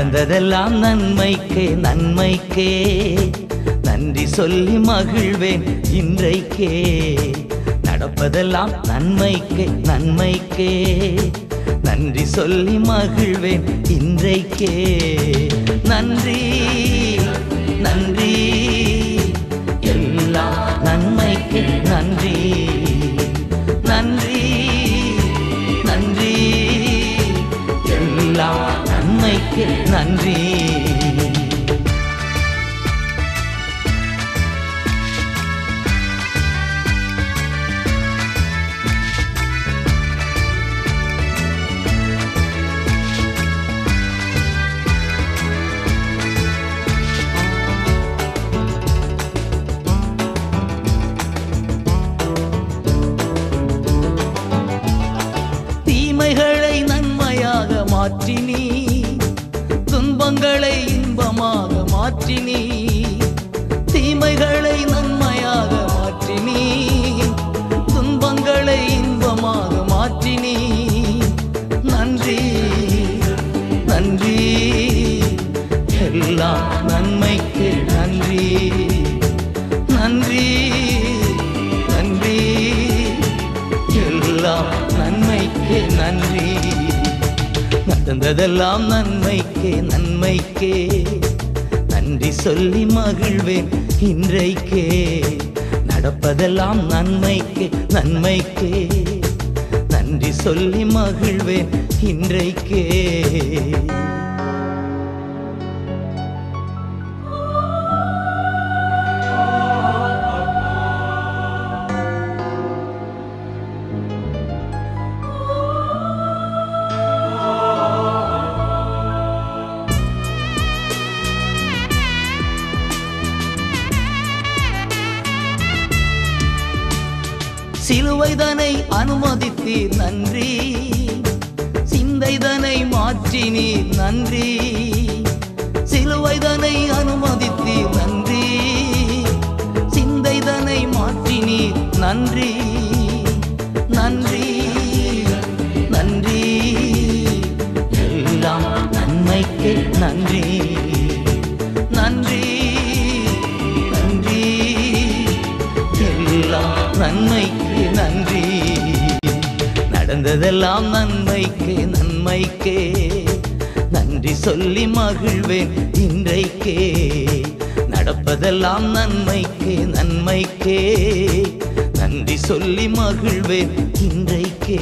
நடந்ததெல்லாம் நன்மைக்கே நன்மைக்கே நன்றி சொல்லி மகிழ்வேன் இன்றைக்கே நடப்பதெல்லாம் நன்மைக்கே நன்மைக்கே நன்றி சொல்லி மகிழ்வேன் இன்றைக்கே நன்றி நன்றி எல்லாம் நன்மைக்கு நன்றி நன்றி நன்றி எல்லாம் நன்மைக்கு நன்றி தீமைகளை நன்மையாக மாற்றினி துன்பங்களை இன்பமாக மாற்றினி தீமைகளை நன்மையாக மாற்றினி துன்பங்களை இன்பமாக மாற்றினி நன்றி நன்றி எல்லாம் நன்மைக்கு நன்றி நன்றி நன்றி எல்லாம் நன்மைக்கு நன்றி நடந்ததெல்லாம் நன்மைக்கே நன்மைக்கே நன்றி சொல்லி மகிழ்வேன் இன்றைக்கே நடப்பதெல்லாம் நன்மைக்கே நன்மைக்கே நன்றி சொல்லி மகிழ்வேன் இன்றைக்கே சிலுவைதனை அனுமதித்தீர் நன்றி சிந்தைதனை மாற்றினீர் நன்றி சிலுவைதனை அனுமதித்தீர் நன்றி சிந்தைதனை மாற்றினீர் நன்றி நன்றி நன்றி எல்லாம் நன்மைக்கு நன்றி நன்றி நன்றி எல்லாம் நன்மைக்கு நன்றி நடந்ததெல்லாம் நன்மைக்கு நன்மைக்கே நன்றி சொல்லி மகிழ்வேன் இன்றைக்கே நடப்பதெல்லாம் நன்மைக்கு நன்மைக்கே நன்றி சொல்லி மகிழ்வேன் இன்றைக்கே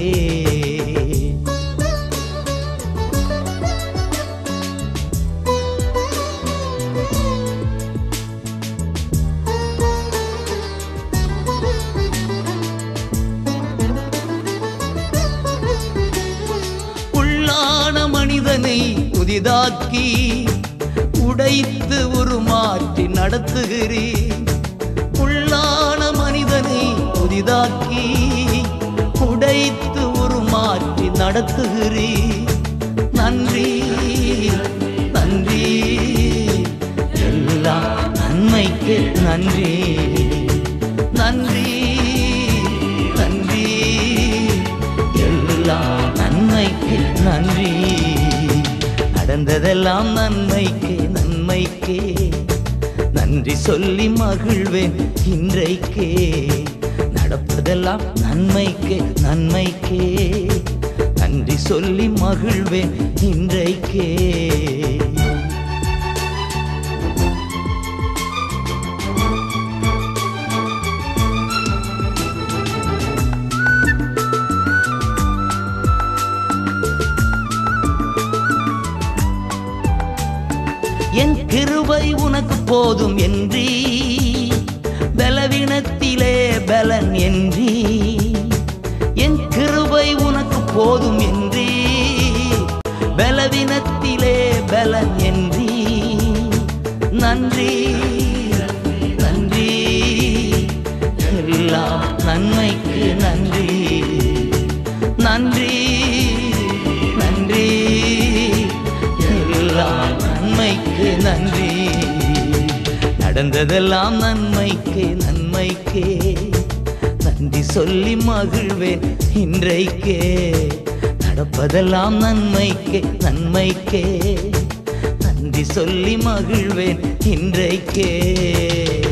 உள்ளான மனிதனை புதிதாக்கி உடைத்து உருமாற்றி நடத்துகிறேன் உள்ளான மனிதனை புதிதாக்கி உடைத்து உருமாற்றி நடத்துகிறேன் நன்றி நன்றி எல்லாம் நன்மைக்கு நன்றி நன்றி நன்றி எல்லாம் நன்மைக்கு நன்றி நடந்ததெல்லாம் நன்மைக்கு நன்மைக்கே நன்றி சொல்லி மகிழ்வேன் இன்றைக்கே நடப்பதெல்லாம் நன்மைக்கு நன்மைக்கே நன்றி சொல்லி மகிழ்வேன் இன்றைக்கே என் கிருபை உனக்கு போதும் என்றீ பலவீனத்திலே பலன் என்றீ என் கிருபை உனக்கு போதும் என்றீ பலவீனத்திலே பலன் என்றீ நன்றி நன்றி எல்லாம் நன்மைக்கு நன்றி நன்றி நன்றி எல்லாம் நன்மைக்கு நன்றி நடந்ததெல்லாம் நன்மைக்கு நன்மைக்கே நன்றி சொல்லி மகிழ்வேன் இன்றைக்கே நடப்பதெல்லாம் நன்மைக்கே நன்மைக்கே நன்றி சொல்லி மகிழ்வேன் இன்றைக்கே